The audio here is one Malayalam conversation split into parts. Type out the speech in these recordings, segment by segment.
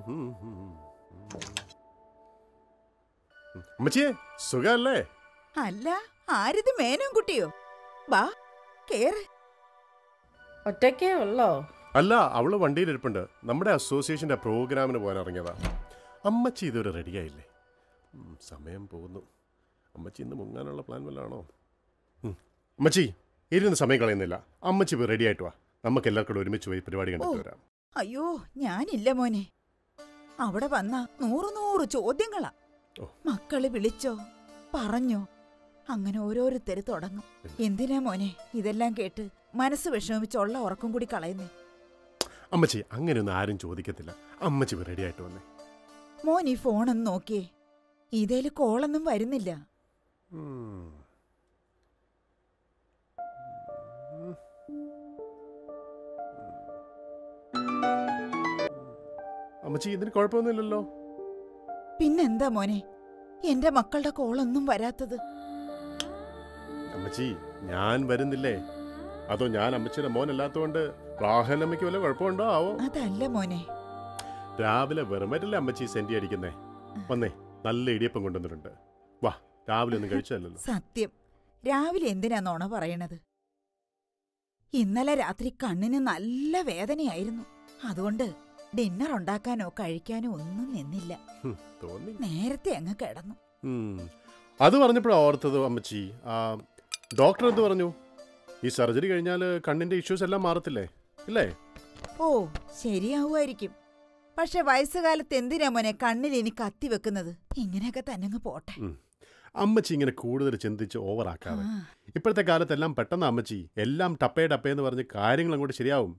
അമ്മച്ചിയെ സുഖല്ലേ അല്ല ആരിത് മേനോൻ കുട്ടിയോ വാ കേറ് ഒറ്റയ്ക്കേ ഉള്ളോ അല്ല അവള് വണ്ടിയിലിരിപ്പുണ്ട് നമ്മുടെ അസോസിയേഷന്റെ പ്രോഗ്രാമിന് പോകാൻ ഇറങ്ങിയതാ അമ്മച്ചി ഇതുവരെ റെഡിയായില്ലേ ഉം, സമയം പോകുന്നു അമ്മച്ചി ഇന്ന് മുങ്ങാനുള്ള പ്ലാൻ വല്ലതാണോ ഉം. അമ്മച്ചി ഇരുന്ന് സമയം കളയുന്നില്ല അമ്മച്ചി പോയി റെഡി ആയിട്ട് വാ നമുക്ക് എല്ലാവർക്കും കൂടെ ഒരുമിച്ച് പോയി പരിപാടി കണ്ടിട്ട് വരാം അയ്യോ ഞാനില്ല മോനെ അവിടെ വന്ന നൂറ് നൂറ് ചോദ്യങ്ങളാ ഓ. മക്കള് വിളിച്ചോ പറഞ്ഞോ അങ്ങനെ ഓരോരുത്തര് തുടങ്ങും എന്തിനാ മോനെ ഇതെല്ലാം കേട്ട് മനസ്സ് വിഷമിച്ചുള്ള ഉറക്കം കൂടി കളയുന്നേ അമ്മച്ചി അങ്ങനെയൊന്നും ആരും ചോദിക്കത്തില്ല അമ്മച്ചി പോയി റെഡി ആയിട്ട് വന്നേ മോൻ ഈ ഫോണൊന്ന് നോക്കിയേ ഇതേല് കോളൊന്നും വരുന്നില്ല ഉം. അമ്മച്ചി ഇതിന് കുഴപ്പമൊന്നുമില്ലല്ലോ പിന്നെന്താ മോനെ എന്റെ മക്കളുടെ കോളൊന്നും വരാത്തത് അമ്മച്ചി ഞാൻ വരുന്നില്ലേ അതോ ഞാൻ അമ്മച്ചിയുടെ മോനല്ലാത്തതുകൊണ്ട് റാഹലമ്മയ്ക്ക് വല്ല കുഴപ്പമുണ്ടോ ആവോ അതല്ല മോനെ രാവിലെ വെറുമറ്റല്ലേ അമ്മച്ചി സെന്റി അടിക്കുന്നേ വന്നേ നല്ല ഇടിയപ്പം കൊണ്ടുവന്നിട്ടുണ്ട് വാ രാവിലെ ഒന്നും കഴിച്ചതല്ലല്ലോ സത്യം രാവിലെ എന്തിനാ നോണ പറയണത് ഇന്നലെ രാത്രി കണ്ണിന് നല്ല വേദനയായിരുന്നു അതുകൊണ്ട് ഡിന്നർ ഉണ്ടാക്കാനോ കഴിക്കാനോ ഒന്നും നിന്നില്ല ഹും, തോന്നി നേരത്തെ അങ്ങ് കിടന്നു ഉം. അത് പറഞ്ഞപ്പോഴാ ഓർത്തത് അമ്മച്ചി ആ ഡോക്ടർ എന്ത് പറഞ്ഞു ഈ സർജറി കഴിഞ്ഞാൽ കണ്ണിന്റെ ഇഷ്യൂസ് എല്ലാം മാറത്തില്ലേ ഇല്ലേ ഓ ശരിയാവുമായിരിക്കും പക്ഷെ വയസ്സുകാലത്ത് എന്തിനാ മോനെ കണ്ണിൽ ഇനി കത്തി വെക്കുന്നത് ഇങ്ങനെയൊക്കെ തന്നെ അങ്ങ് പോട്ടെ ഉം. അമ്മച്ചി ഇങ്ങനെ കൂടുതൽ ചിന്തിച്ച് ഓവറാക്കാതെ ആ, ഇപ്പോഴത്തെ കാലത്തെല്ലാം പെട്ടെന്ന് അമ്മച്ചി എല്ലാം ടപ്പേ ടപ്പേ എന്ന് പറഞ്ഞ് കാര്യങ്ങൾ അങ്ങോട്ട് ശരിയാവും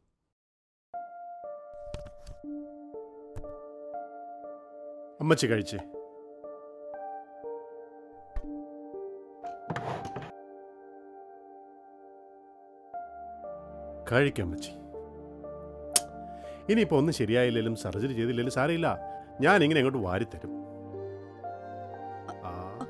അമ്മച്ചി കഴിച്ചേ കഴിക്കാം അമ്മച്ചി ഇനിയിപ്പോ ഒന്നും ശരിയായില്ലെങ്കിലും സർജറി ചെയ്തില്ലെങ്കിലും സാരമില്ല ഞാൻ ഇങ്ങനെ അങ്ങോട്ട് വാരിത്തരും ആ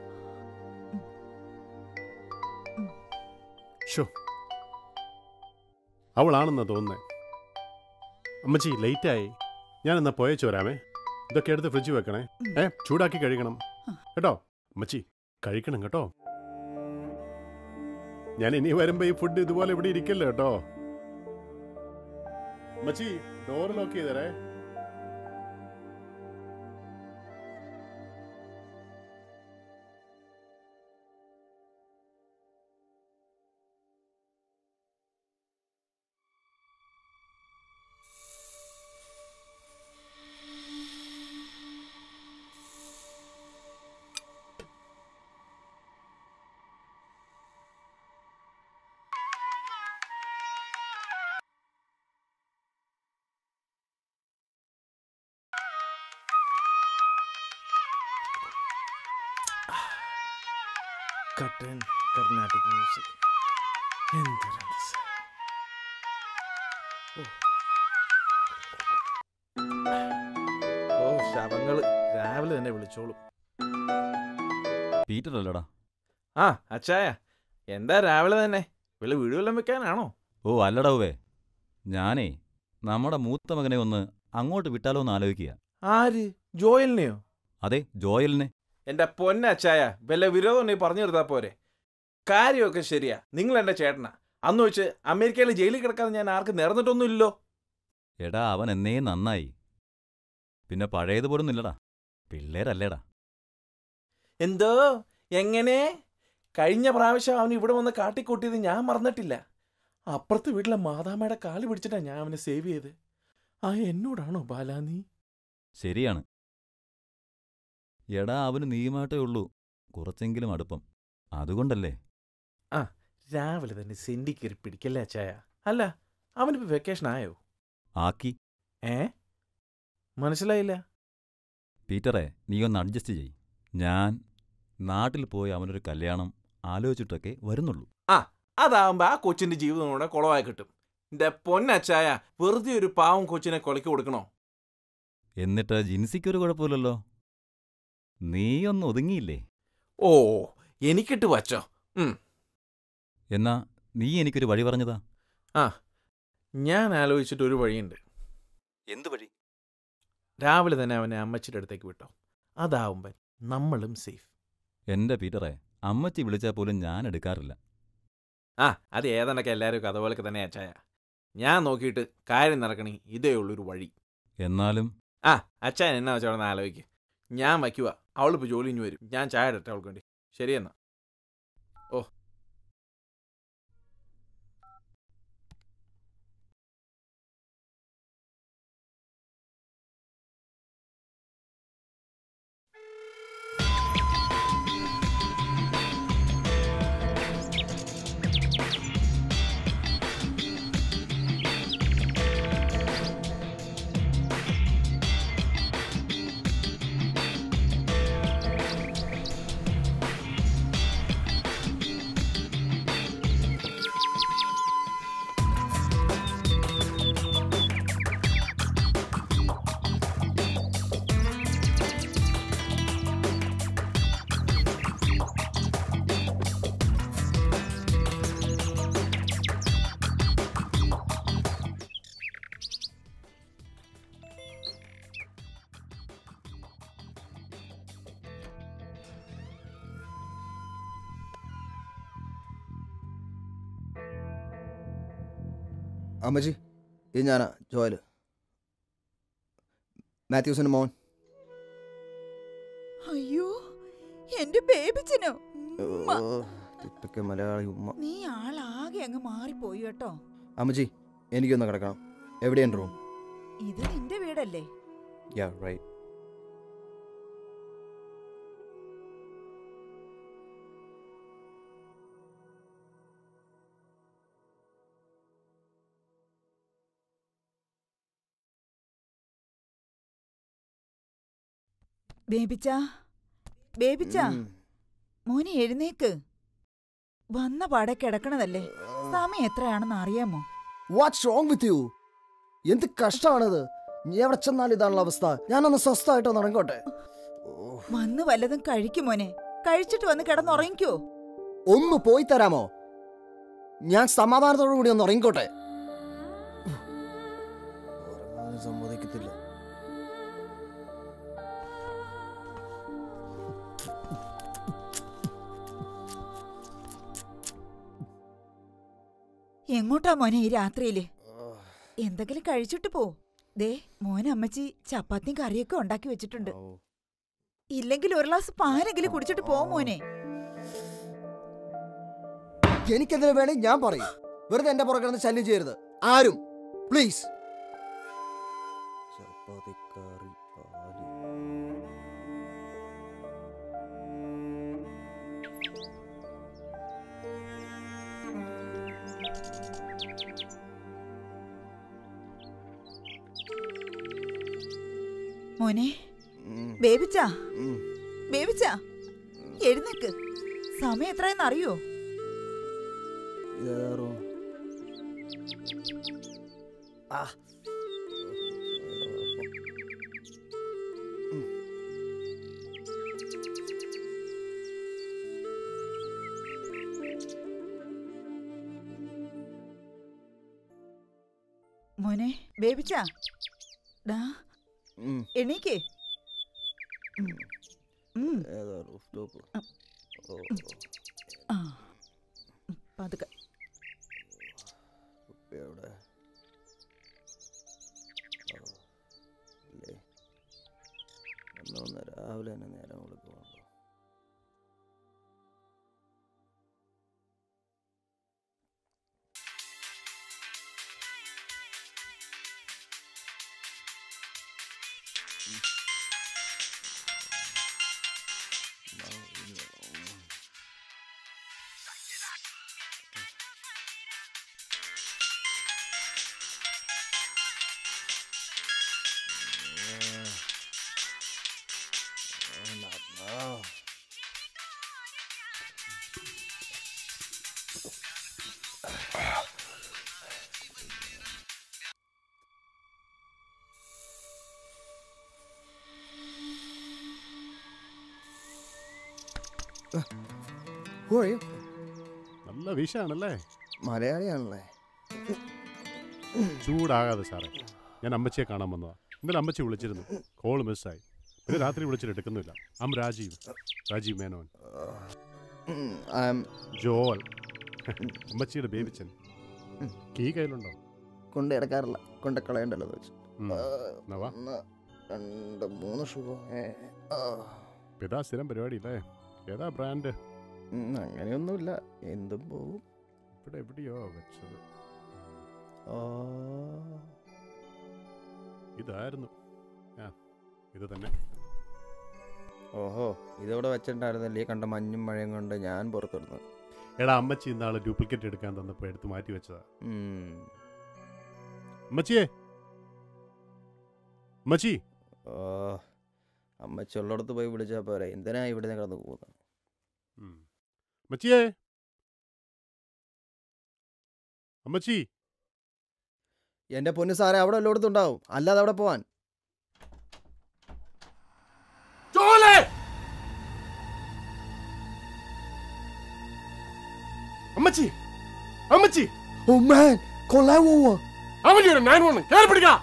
ഷോ അവളാണെന്നാ തോന്നുന്നേ അമ്മച്ചി ലേറ്റായി ഞാൻ എന്നാ പോയച്ചു വരാമേ ഇതൊക്കെ എടുത്ത് ഫ്രിഡ്ജ് വെക്കണേ ഏ ചൂടാക്കി കഴിക്കണം കേട്ടോ അമ്മച്ചി കഴിക്കണം കേട്ടോ ഞാൻ ഇനി വരുമ്പോ ഈ ഫുഡ് ഇതുപോലെ ഇവിടെ ഇരിക്കല്ലോ കേട്ടോ അമ്മച്ചി ഡോറ് ലോക്ക് ചെയ്തരേ കട്ടൻ കർണാട്ടിക് മ്യൂസിക് എന്തൊരു രസം. ഓ ശവങ്ങള് രാവിലെ തന്നെ വിളിച്ചോളും പീറ്റർ അല്ലടാ ആ അച്ചായ എന്താ രാവിലെ തന്നെ വല്ല വീട് വല്ലതും വെക്കാനാണോ ഓ അല്ലടാവേ ഞാനേ നമ്മുടെ മൂത്ത മകനെ ഒന്ന് അങ്ങോട്ട് വിട്ടാലോ എന്ന് ആലോചിക്കുക ആര് ജോയലിനെയോ അതെ ജോയലിനെ എന്റെ പൊന്നച്ചായ വല്ല വിരോധം ഉണ്ടെങ്കിൽ പറഞ്ഞു നിർത്താ പോരെ കാര്യമൊക്കെ ശരിയാ നിങ്ങൾ എന്റെ ചേട്ടനാ അന്ന് വെച്ച് അമേരിക്കയിൽ ജയിലിൽ കിടക്കാതെ ഞാൻ ആർക്കും നേർന്നിട്ടൊന്നുമില്ലല്ലോ എടാ അവൻ എന്നേ നന്നായി പിന്നെ പഴയതുപോലൊന്നും ഇല്ലടാ പിള്ളേരല്ലേടാ എന്തോ എങ്ങനെ കഴിഞ്ഞ പ്രാവശ്യം അവൻ ഇവിടെ വന്ന് കാട്ടിക്കൂട്ടിയത് ഞാൻ മറന്നിട്ടില്ല അപ്പുറത്തെ വീട്ടിലെ മാതാമ്മയുടെ കാല് പിടിച്ചിട്ടാ ഞാൻ അവനെ സേവ് ചെയ്ത് ആ എന്നോടാണോ ബാലാ നീ ശരിയാണ് എടാ അവന് നീയുമായിട്ടേ ഉള്ളൂ കുറച്ചെങ്കിലും അടുപ്പം അതുകൊണ്ടല്ലേ രാവിലെ തന്നെ സെന്റി കയറി പിടിക്കല്ലേ അച്ചായ അല്ല അവനിപ്പോ വെക്കേഷൻ ആയോ ആക്കി ഏ മനസ്സിലായില്ല പീറ്ററെ നീ ഒന്ന് അഡ്ജസ്റ്റ് ചെയ് ഞാൻ നാട്ടിൽ പോയി അവനൊരു കല്യാണം ആലോചിച്ചിട്ടൊക്കെ വരുന്നുള്ളൂ അതാവുമ്പോ ആ കൊച്ചിന്റെ ജീവിതം കൂടെ കുളവായി കിട്ടും എന്റെ പൊന്നച്ചായ വെറുതെ ഒരു പാവം കൊച്ചിനെ കൊലക്ക് കൊടുക്കണോ എന്നിട്ട് ജിൻസിക്കൊരു കുഴപ്പമില്ലല്ലോ നീയൊന്ന് ഒതുങ്ങിയില്ലേ ഓ എനിക്കിട്ട് വച്ചോ എന്നാ നീ എനിക്കൊരു വഴി പറഞ്ഞതാ ഞാൻ ആലോചിച്ചിട്ട് ഒരു വഴിയുണ്ട് എന്ത് വഴി രാവിലെ തന്നെ അവനെ അമ്മച്ചിയുടെ അടുത്തേക്ക് വിട്ടോ അതാവുമ്പം നമ്മളും സേഫ് എൻ്റെ പീറ്ററെ അമ്മച്ചി വിളിച്ചാൽ പോലും ഞാൻ എടുക്കാറില്ല ആ അത് ഏതാണ്ടൊക്കെ എല്ലാവരും കഥ പോലൊക്കെ തന്നെ അച്ചായ ഞാൻ നോക്കിയിട്ട് കാര്യം നടക്കണേ ഇതേ ഉള്ളൊരു വഴി എന്നാലും ആ അച്ചായൻ എന്നാ വെച്ചാൽ അവിടെ ആലോചിക്ക് ഞാൻ വയ്ക്കുക അവളിപ്പോൾ ജോലി ഇഞ്ഞു വരും ഞാൻ ചായ ഇടട്ടെ അവൾക്ക് വേണ്ടി ശരിയെന്നാ ഓ അമ്മച്ചി ഇത് ഞാനാ ജോയൽ മാത്യൂസിന്റെ മോൻ അയ്യോ എന്റെ ബേബിച്ചനോ ഉമ്മ. ഇപ്പൊക്കെ മലയാളി ഉമ്മ നീ ആളാകെ അങ്ങ് മാറിപ്പോയി കേട്ടോ അമ്മച്ചി എനിക്കൊന്ന് കിടക്കണം എവിടെയാണ് റൂം ഇത് നിന്റെ വീടല്ലേ യാ റൈറ്റ് ബേബിച്ച ബേബിച്ച മോനെ എഴുന്നേക്ക് വന്ന പാടെ കിടക്കണതല്ലേ സമയം എത്രയാണെന്ന് അറിയാമോ വാട്ട്സ് റോങ് വിത്ത് യു എന്ത് കഷ്ടമാണിത് നീ എവിടെ ചെന്നാലും ഇതാണുള്ള അവസ്ഥ ഞാനൊന്ന് സ്വസ്ഥമായിട്ട് ഒന്ന് ഇറങ്ങോട്ടെ ഓ, വന്ന് വല്ലതും കഴിക്കും മോനെ കഴിച്ചിട്ട് വന്ന് കിടന്നുറങ്ങിക്കോ ഒന്ന് പോയി തരാമോ ഞാൻ സമാധാനത്തോടു കൂടി ഒന്ന് ഇറങ്ങിക്കോട്ടെ ഉറങ്ങാൻ സമ്മതിക്കത്തില്ല എങ്ങോട്ടാ മോനെ ഈ രാത്രിയില് എന്തെങ്കിലും കഴിച്ചിട്ട് പോ ദേ മോനെ അമ്മച്ചി ചപ്പാത്തിയും കറിയൊക്കെ ഉണ്ടാക്കി വെച്ചിട്ടുണ്ട് ഇല്ലെങ്കിൽ ഒരു ഗ്ലാസ് പാലെങ്കിലും കുടിച്ചിട്ട് പോ മോനെ എനിക്കെന്തിനു വേണേ ഞാൻ പറയും വെറുതെ എന്റെ പുറകെ കിടന്ന് ശല്യം ചെയ്യരുത് ആരും പ്ലീസ് ചപ്പാത്തിക്കറി പാല് മോനെ ഉം, ബേബിച്ചാ ഉം. ബേബിച്ചാ എഴുന്നേക്ക് സമയം എത്രയെന്ന് അറിയോ ഇതേതാ room? ആ. ഉം. മോനെ ബേബിച്ചാ ഡാ ഉം. എണീക്കേ ഉം. ഉം. ഏതാ roof top? ഓ, ആ. ഉം, പതുക്കെ കുപ്പി എവിടെ? ഓ, ഇല്ലേ? എന്നാ ഒന്ന് രാവിലെ തന്നെ നേരം വിളിക്കുവാണല്ലോ Not now. Who are you? നല്ല വിഷയാണല്ലേ മലയാളിയാണല്ലേ ചൂടാകാതെ സാറേ ഞാൻ അമ്മച്ചിയെ കാണാൻ വന്നതാ ഇന്നലെ അമ്മച്ചി വിളിച്ചിരുന്നു കോൾ മിസ്സായി പിന്നെ രാത്രി വിളിച്ചിട്ട് എടുക്കുന്നില്ല അം രാജീവ് രാജീവ് മേനോൻ ജോൽ അമ്മച്ചിയുടെ ബേബിച്ചൻ കീ കയ്യിലുണ്ടോ കൊണ്ട് കിടക്കാറില്ല കൊണ്ട് കളയണ്ടല്ലോ എന്ന് വെച്ച് ഉം. ആ, എന്നാ വാ. ഒന്ന് രണ്ട് മൂന്ന് ഷുഗർ ഇതാ സ്ഥിരം പരിപാടി അല്ലേ ഏതാ ബ്രാൻഡ് അങ്ങനെയൊന്നുമില്ല എന്തും പോവും ഇവിടെ എവിടെയോ വെച്ചത് ആ, ഇതായിരുന്നു ആ ഇത് തന്നെ ഓഹോ ഇതവിടെ വെച്ചിട്ടുണ്ടായിരുന്നല്ലേ കണ്ട മഞ്ഞും മഴയും കൊണ്ട് ഞാൻ പുറത്തിടുന്നു എടാ അമ്മച്ചി ഇന്നാള് ഡ്യൂപ്ലിക്കേറ്റ് എടുക്കാൻ തന്നപ്പോൾ എടുത്ത് മാറ്റി വെച്ചതാ ഉം. അമ്മച്ചിയെ അമ്മച്ചി ഓ അമ്മച്ചി ഉള്ളിടത്ത് പോയി വിളിച്ചാൽ പോരെ എന്തിനാ ഇവിടെ കിടന്ന് പോകുന്നത് ഉം. അമ്മച്ചിയെ അമ്മച്ചി എന്റെ പൊന്നു സാറേ അവിടെ എല്ലായിടത്തും ഉണ്ടാവും അല്ലാതെ അവിടെ പോവാൻ അമ്മച്ചി അമ്മച്ചി ഓ മാൻ കൊള്ളാവോ അമ്മച്ചിയുടെ നയൻ വൺ കയറി പിടിക്കാം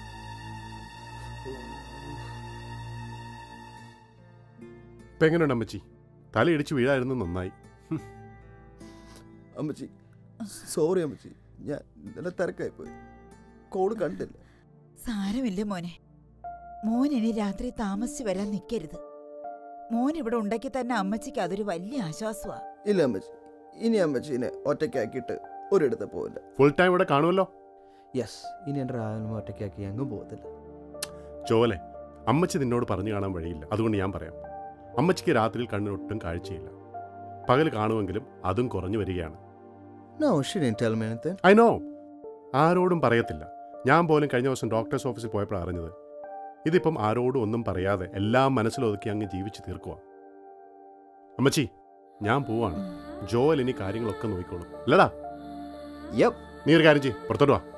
ഇപ്പൊ എങ്ങനെയുണ്ട് അമ്മച്ചി തലയിടിച്ച് വീഴായിരുന്നു നന്നായി അമ്മച്ചി സോറി അമ്മച്ചി ഞാൻ ഇന്നലെ തിരക്കായി പോയി കോള് കണ്ടില്ല സാരമില്ല മോനെ മോൻ ഇനി രാത്രി താമസിച്ച് വരാൻ നിൽക്കരുത് മോൻ ഇവിടെ ഉണ്ടെങ്കിൽ തന്നെ അമ്മച്ചിക്ക് അതൊരു വലിയ ആശ്വാസമാ ഇല്ല അമ്മച്ചി ഇനി അമ്മച്ചീനെ ഒറ്റയ്ക്കാക്കിയിട്ട് ഒരിടത്ത് പോവില്ല ഫുൾ ടൈം ഇവിടെ കാണുമല്ലോ യെസ് ഇനി എൻ്റെ രാവിലെ ഒറ്റയ്ക്കാക്കി അങ്ങും പോകത്തില്ല ചോലെ അമ്മച്ചി നിന്നോട് പറഞ്ഞു കാണാൻ വഴിയില്ല അതുകൊണ്ട് ഞാൻ പറയാം അമ്മച്ചിക്ക് രാത്രിയിൽ കണ്ണിനൊട്ടും കാഴ്ചയില്ല പകൽ കാണുമെങ്കിലും അതും കുറഞ്ഞു വരികയാണ് no she tell me anything I no ആരോടും പറയത്തില്ല ഞാൻ പോലും കഴിഞ്ഞ ദിവസം ഡോക്ടേഴ്സ് ഓഫീസിൽ പോയപ്പോൾ അറിഞ്ഞത് ഇതിപ്പം ആരോടും ഒന്നും പറയാതെ എല്ലാം മനസ്സിലൊതുക്കി അങ്ങ് ജീവിച്ച് തീർക്കുക അമ്മച്ചി ഞാൻ പോവാണ് ജോൽ ഇനി കാര്യങ്ങളൊക്കെ നോക്കിക്കോളും അല്ലടാ യപ്പ് നീ ഒരു കാര്യം ചെയ്യ് പുറത്തോട്ട് വാ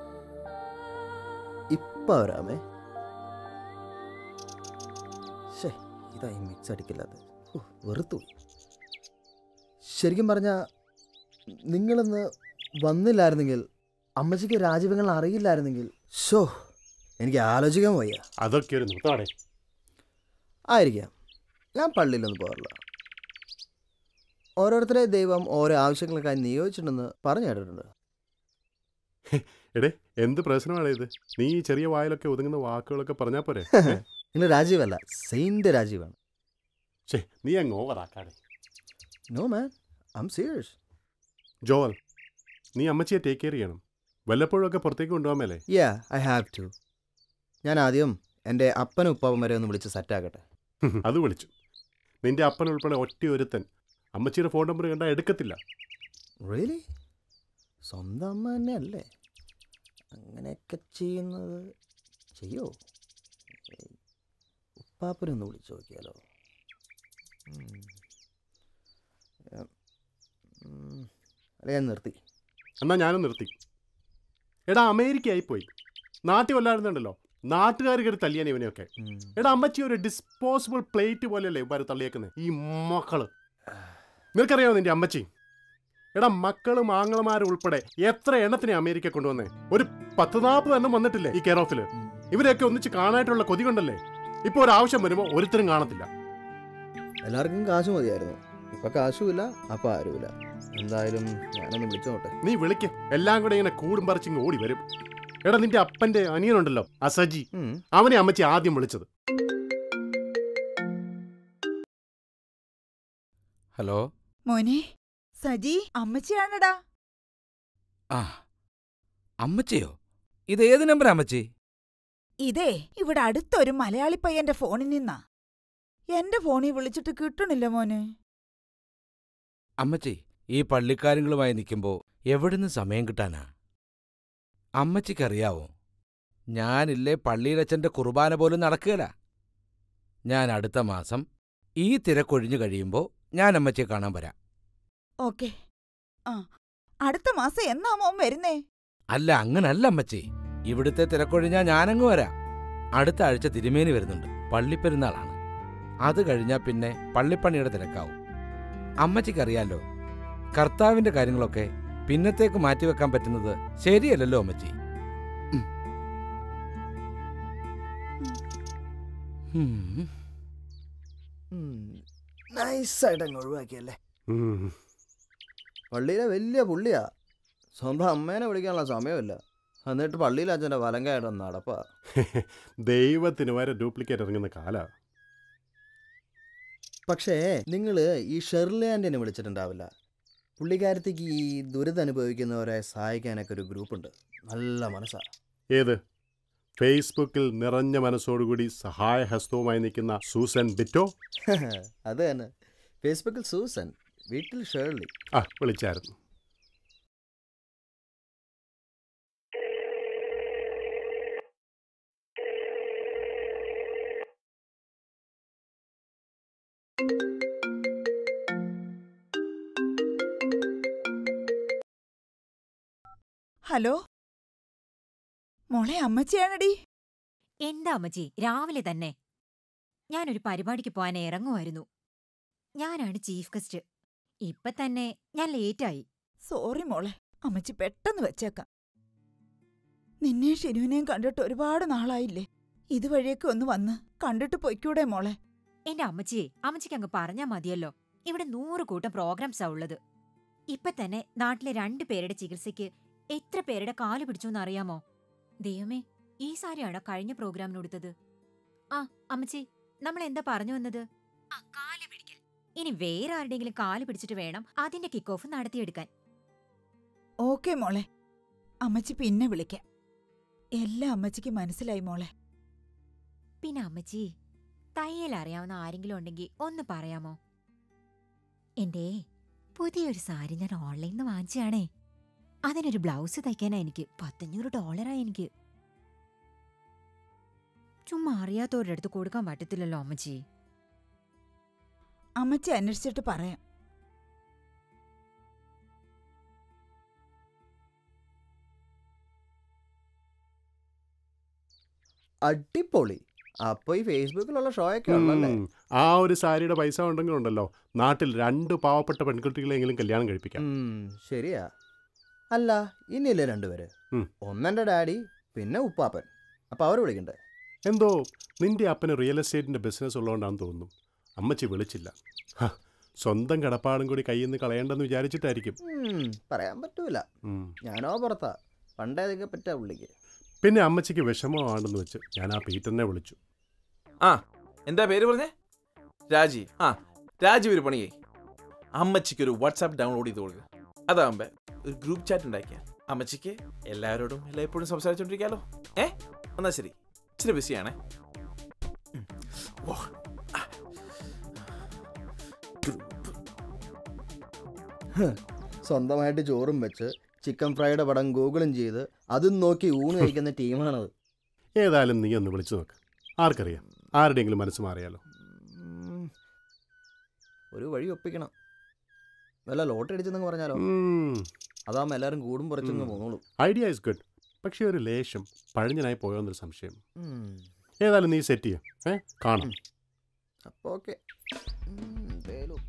ഇപ്പൊ വരാമേ ശേ ഇതായി മിക്സ് അടിക്കില്ലാത്ത ഓ, വെറുത്തുപോയി ശരിക്കും പറഞ്ഞ നിങ്ങളിന്ന് വന്നില്ലായിരുന്നെങ്കിൽ അമ്മച്ചിക്ക് രാജീവങ്ങൾ അറിയില്ലായിരുന്നെങ്കിൽ ഷോ എനിക്ക് ആലോചിക്കാൻ വയ്യ അതൊക്കെ ഒരു നിർത്താടെ ആയിരിക്കാം ഞാൻ പള്ളിയിലൊന്നും പോകാറില്ല ഓരോരുത്തരെ ദൈവം ഓരോ ആവശ്യങ്ങൾക്കായി നിയോഗിച്ചിട്ടുണ്ടെന്ന് പറഞ്ഞു കേട്ടിട്ടുണ്ട് എടേ എന്ത് പ്രശ്നമാണ് ഇത് നീ ഈ ചെറിയ വായിലൊക്കെ ഒതുങ്ങുന്ന വാക്കുകളൊക്കെ പറഞ്ഞാൽ പോരെ നിങ്ങൾ രാജീവല്ല സെയിൻ്റെ രാജീവാണ് ഛേ നീ അങ്ങ് ഓവറാക്കാടെ no man I am serious ജോൽ നീ അമ്മച്ചിയെ ടേക്ക് കെയർ ചെയ്യണം വല്ലപ്പോഴും ഒക്കെ പുറത്തേക്ക് കൊണ്ടുപോകാൻ മേലേ യാ ഐ ഹാവ് ടു ഞാൻ ആദ്യം എൻ്റെ അപ്പനും ഉപ്പാവും വരെ ഒന്ന് വിളിച്ച് സെറ്റാക്കട്ടെ അത് വിളിച്ചു നിന്റെ അപ്പൻ ഉൾപ്പെടെ ഒറ്റ ഒരുത്തൻ അമ്മച്ചിയുടെ ഫോൺ നമ്പർ കണ്ടാൽ എടുക്കത്തില്ല റിയലി സ്വന്തം അമ്മ തന്നെയല്ലേ അങ്ങനെയൊക്കെ ചെയ്യുന്നത് ചെയ്യോ ഏയ്, ഉപ്പാപ്പനൊന്ന് വിളിച്ചു നോക്കിയാലോ ഉം. ഉം. ഉം. അല്ല ഞാൻ നിർത്തി എന്നാ ഞാനും നിർത്തി എടാ അമേരിക്കയായി പോയി നാട്ടിൽ വല്ലായിരുന്നുണ്ടല്ലോ നാട്ടുകാർ കയറി തല്ലിയാൻ ഇവനെയൊക്കെ ഉം. എടാ അമ്മച്ചി ഒരു ഡിസ്പോസിബിൾ പ്ലേറ്റ് പോലെയല്ലേ ഇവര് തള്ളിയേക്കുന്നത് ഈ മക്കള് നിനക്കറിയാമോ നിന്റെ അമ്മച്ചി എടാ മക്കളും ആങ്ങളമാരും ഉൾപ്പെടെ എത്ര എണ്ണത്തിനെ അമേരിക്ക കൊണ്ടുവന്നേ ഒരു പത്ത് നാൽപ്പത് എണ്ണം വന്നിട്ടില്ലേ ഈ കെയർ ഓഫില് ഉം. ഇവരെയൊക്കെ ഒന്നിച്ച് കാണാനായിട്ടുള്ള കൊതി കൊണ്ടല്ലേ ഇപ്പൊ ഒരു ആവശ്യം വരുമ്പോൾ ഒരുത്തരും കാണത്തില്ല എല്ലാവർക്കും കാശ് മതിയായിരുന്നു ഇപ്പൊ കാശുമില്ല അപ്പൊ ആരുമില്ല എന്തായാലും ഞാനൊന്ന് വിളിച്ചു നോട്ടെ നീ വിളിക്ക് എല്ലാം കൂടെ ഇങ്ങനെ കൂടും പറിച്ചിങ് ഓടി വരും എടാ നിന്റെ അപ്പന്റെ അനിയനുണ്ടല്ലോ അസജി ഉം. അവനെ അമ്മച്ചി ആദ്യം വിളിച്ചത് ഹലോ മോനെ സജി അമ്മച്ചിയാണടാ ആ അമ്മച്ചിയോ ഇത് ഏത് നമ്പറാ അമ്മച്ചി ഇതേ ഇവിടെ അടുത്തൊരു മലയാളി പയ്യന്റെ ഫോണിൽ നിന്നാ എന്റെ ഫോണിൽ വിളിച്ചിട്ട് കിട്ടണില്ല മോനെ അമ്മച്ചി ഈ പള്ളിക്കാര്യങ്ങളുമായി നിൽക്കുമ്പോൾ എവിടുന്ന് സമയം കിട്ടാനാ അമ്മച്ചിക്കറിയാവോ ഞാനില്ലേ പള്ളിയിലച്ഛൻ്റെ കുർബാന പോലും നടക്കുകയില്ല ഞാൻ അടുത്ത മാസം ഈ തിരക്കൊഴിഞ്ഞു കഴിയുമ്പോൾ ഞാൻ അമ്മച്ചിയെ കാണാൻ വരാം ഓക്കെ ആ അടുത്ത മാസം എന്നാ മോൻ വരുന്നേ അല്ല അങ്ങനല്ല അമ്മച്ചി ഇവിടുത്തെ തിരക്കൊഴിഞ്ഞാൽ ഞാനങ്ങ് വരാം അടുത്ത ആഴ്ച തിരുമേനി വരുന്നുണ്ട് പള്ളിപ്പെരുന്നാളാണ് അത് കഴിഞ്ഞാൽ പിന്നെ പള്ളിപ്പണിയുടെ തിരക്കാവും അമ്മച്ചിക്കറിയാലോ കർത്താവിന്റെ കാര്യങ്ങളൊക്കെ പിന്നത്തേക്ക് മാറ്റിവെക്കാൻ പറ്റുന്നത് ശരിയല്ലല്ലോ അമ്മച്ചി ഉം. നൈസായിട്ട് അങ്ങ് ഒഴിവാക്കിയല്ലേ ഉം. പള്ളിയിലെ വലിയ പുള്ളിയാ സ്വന്തം അമ്മേനെ വിളിക്കാനുള്ള സമയമില്ല എന്നിട്ട് പള്ളിയിൽ അച്ഛൻ്റെ വലങ്കായിട്ട് നടപ്പാ ദൈവത്തിന് വരെ ഡ്യൂപ്ലിക്കേറ്റ് ഇറങ്ങുന്ന കാലാ പക്ഷേ നിങ്ങൾ ഈ ഷെർലി ആൻറ്റിനെ വിളിച്ചിട്ടുണ്ടാവില്ല പുള്ളിക്കാരത്തേക്ക് ഈ ദുരിതം അനുഭവിക്കുന്നവരെ സഹായിക്കാനൊക്കെ ഒരു ഗ്രൂപ്പുണ്ട് നല്ല മനസ്സാ ഏത് ഫേസ്ബുക്കിൽ നിറഞ്ഞ മനസ്സോടുകൂടി സഹായഹസ്തവുമായി നിൽക്കുന്ന സൂസൻ ബിറ്റോ അത് തന്നെ ഫേസ്ബുക്കിൽ സൂസൻ വീട്ടിൽ ഷേർലി ആ വിളിച്ചായിരുന്നു ഹലോ മോളെ അമ്മച്ചിയാണടി എന്താ അമ്മച്ചി രാവിലെ തന്നെ ഞാനൊരു പരിപാടിക്ക് പോകാൻ ഇറങ്ങുമായിരുന്നു ഞാനാണ് ചീഫ് ഗസ്റ്റ് ഇപ്പൊ തന്നെ ഞാൻ ലേറ്റായി സോറി മോളെ അമ്മച്ചി പെട്ടെന്ന് വെച്ചേക്കാം നിന്നെ ഷിനുവിനെയും കണ്ടിട്ട് ഒരുപാട് നാളായില്ലേ ഇതുവഴിയൊക്കെ ഒന്ന് വന്ന് കണ്ടിട്ട് പൊയ്ക്കൂടെ മോളെ എന്റെ അമ്മച്ചിയെ അമ്മച്ചിക്ക് അങ്ങ് പറഞ്ഞാ മതിയല്ലോ ഇവിടെ നൂറ് കൂട്ടം പ്രോഗ്രാംസാ ഉള്ളത് ഇപ്പൊ തന്നെ നാട്ടിലെ രണ്ടു പേരുടെ ചികിത്സയ്ക്ക് എത്ര പേരുടെ കാല് പിടിച്ചു അറിയാമോ ദൈവമേ ഈ സാരിയാണോ കഴിഞ്ഞ പ്രോഗ്രാമിനെടുത്തത് ആ അമ്മച്ചി നമ്മൾ എന്താ പറഞ്ഞു വന്നത് ആ കാല് പിടിക്കൽ ഇനി വേറെ ആരുടെയെങ്കിലും കാല് പിടിച്ചിട്ട് വേണം അതിന്റെ കിക്ക് ഓഫ് നടത്തിയെടുക്കാൻ ഓക്കെ മോളെ അമ്മച്ചി പിന്നെ വിളിക്കാം എല്ലാം അമ്മച്ചിക്ക് മനസ്സിലായി മോളെ പിന്നെ അമ്മച്ചി തയ്യൽ അറിയാവുന്ന ആരെങ്കിലും ഉണ്ടെങ്കിൽ ഒന്ന് പറയാമോ എന്റെ പുതിയൊരു സാരി ഞാൻ ഓൺലൈനിൽ നിന്ന് വാങ്ങിച്ചാണേ അതിനൊരു ബ്ലൗസ് തയ്ക്കാനാ എനിക്ക് പത്തഞ്ഞൂറ് ഡോളറാ എനിക്ക് ചുമ്മാ അറിയാത്തവരുടെ അടുത്ത് കൊടുക്കാൻ പറ്റത്തില്ലല്ലോ അമ്മച്ചി അമ്മച്ചി അന്വേഷിച്ചിട്ട് പറയാം അടിപൊളി അപ്പൊ ഈ ഫേസ്ബുക്കിലുള്ള ഷോ ഒക്കെ ഉള്ളല്ലേ ഉം. ആ ഒരു സാരിയുടെ പൈസ ഉണ്ടെങ്കിൽ ഉണ്ടല്ലോ നാട്ടിൽ രണ്ട് പാവപ്പെട്ട പെൺകുട്ടികളെങ്കിലും കല്യാണം കഴിപ്പിക്കാം ഉം, ശരിയാ അല്ല ഇനിയല്ലേ രണ്ടുപേര് ഉം. ഒന്നെന്റെ ഡാഡി പിന്നെ ഉപ്പാപ്പൻ അപ്പൊ അവർ വിളിക്കണ്ടേ എന്തോ നിന്റെ അപ്പന് റിയൽ എസ്റ്റേറ്റിന്റെ ബിസിനസ് ഉള്ളതുകൊണ്ടാണെന്ന് തോന്നുന്നു അമ്മച്ചി വിളിച്ചില്ല ഹ, സ്വന്തം കടപ്പാടും കൂടി കയ്യിൽ നിന്ന് കളയണ്ടെന്ന് വിചാരിച്ചിട്ടായിരിക്കും ഉം, പറയാൻ പറ്റൂല ഉം. ഞാനോ പുറത്താ പണ്ടേ അതൊക്കെ പറ്റാ പുള്ളിക്ക് പിന്നെ അമ്മച്ചിക്ക് വിഷമമാണെന്ന് വെച്ച് ഞാൻ ആ പീറ്ററിനെ വിളിച്ചു ആ എന്താ പേര് പറഞ്ഞേ രാജി ആ രാജീവ് ഒരു പണിയേ അമ്മച്ചിക്ക് ഒരു വാട്സാപ്പ് ഡൗൺലോഡ് ചെയ്ത് കൊടുക്കുക അതാകുമ്പോ ഒരു ഗ്രൂപ്പ് ചാറ്റ് ഉണ്ടാക്കിയ അമ്മച്ചിക്ക് എല്ലാവരോടും എല്ലായ്പ്പോഴും സംസാരിച്ചോണ്ടിരിക്കാലോ ഏ എന്നാ ശരി ഇച്ചിരി ബിസിയാണേ ഉം. ഓ, ആ. ഗ്രൂപ്പ് സ്വന്തമായിട്ട് ചോറും വെച്ച് ചിക്കൻ ഫ്രൈയുടെ പടം ഗൂഗിളും ചെയ്ത് അതും നോക്കി ഊണ് കഴിക്കുന്ന ടീമാണത് ഏതായാലും നീ ഒന്ന് വിളിച്ചു നോക്ക് ആർക്കറിയാം ആരുടെയെങ്കിലും മനസ്സ് മാറിയാലോ ഉം. ഒരു വഴി ഒപ്പിക്കണം വല്ല ലോട്ടറി അടിച്ചെന്നങ്ങ് പറഞ്ഞാലോ അതാകുമ്പോൾ എല്ലാവരും കൂടും കുറച്ചങ്ങ് ഉം. പോന്നോളൂ ഐഡിയ ഇസ് ഗുഡ് പക്ഷേ ഒരു ലേശം പഴഞ്ഞനായി പോയോന്നൊരു സംശയം ഉം. ഏതായാലും നീ സെറ്റ് ചെയ്യ ഏ കാണാം അപ്പൊ ഓക്കെ എന്തേലും